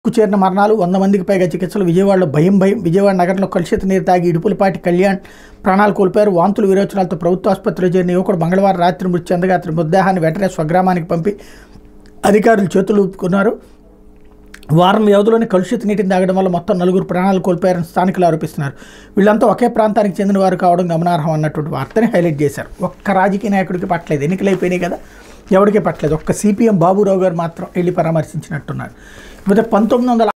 చేరిన మరణాలు వంద మందికి పైగా చికిత్సలు విజయవాడలో భయం భయం విజయవాడ నగరంలో కలుషిత నీరు తాగి ఇడుపులపాటి కళ్యాణ్ ప్రాణాలు కోల్పోయారు వాంతులు విరోచనాలతో ప్రభుత్వ ఆసుపత్రిలో చేరిన యువకుడు మంగళవారం రాత్రి మృతి చెందగా అతని మృతదేహాన్ని వెంటనే స్వగ్రామానికి పంపి అధికారులు చేతులు ఊపుకున్నారు వారం వ్యవధిలోనే కలుషిత నీటిని తాగడం వల్ల మొత్తం నలుగురు ప్రాణాలు కోల్పోయారని స్థానికులు ఆరోపిస్తున్నారు వీళ్ళంతా ఒకే ప్రాంతానికి చెందిన వారు కావడం గమనార్హం అన్నటువంటి వార్తని హైలైట్ చేశారు ఒక్క రాజకీయ నాయకుడికి పట్టలేదు ఎన్నికలు అయిపోయినాయి కదా ఎవరికీ పట్టలేదు ఒక్క సిపిఎం బాబురావు గారు మాత్రం వెళ్ళి పరామర్శించినట్టున్నారు ఇకపోతే పంతొమ్మిది వందల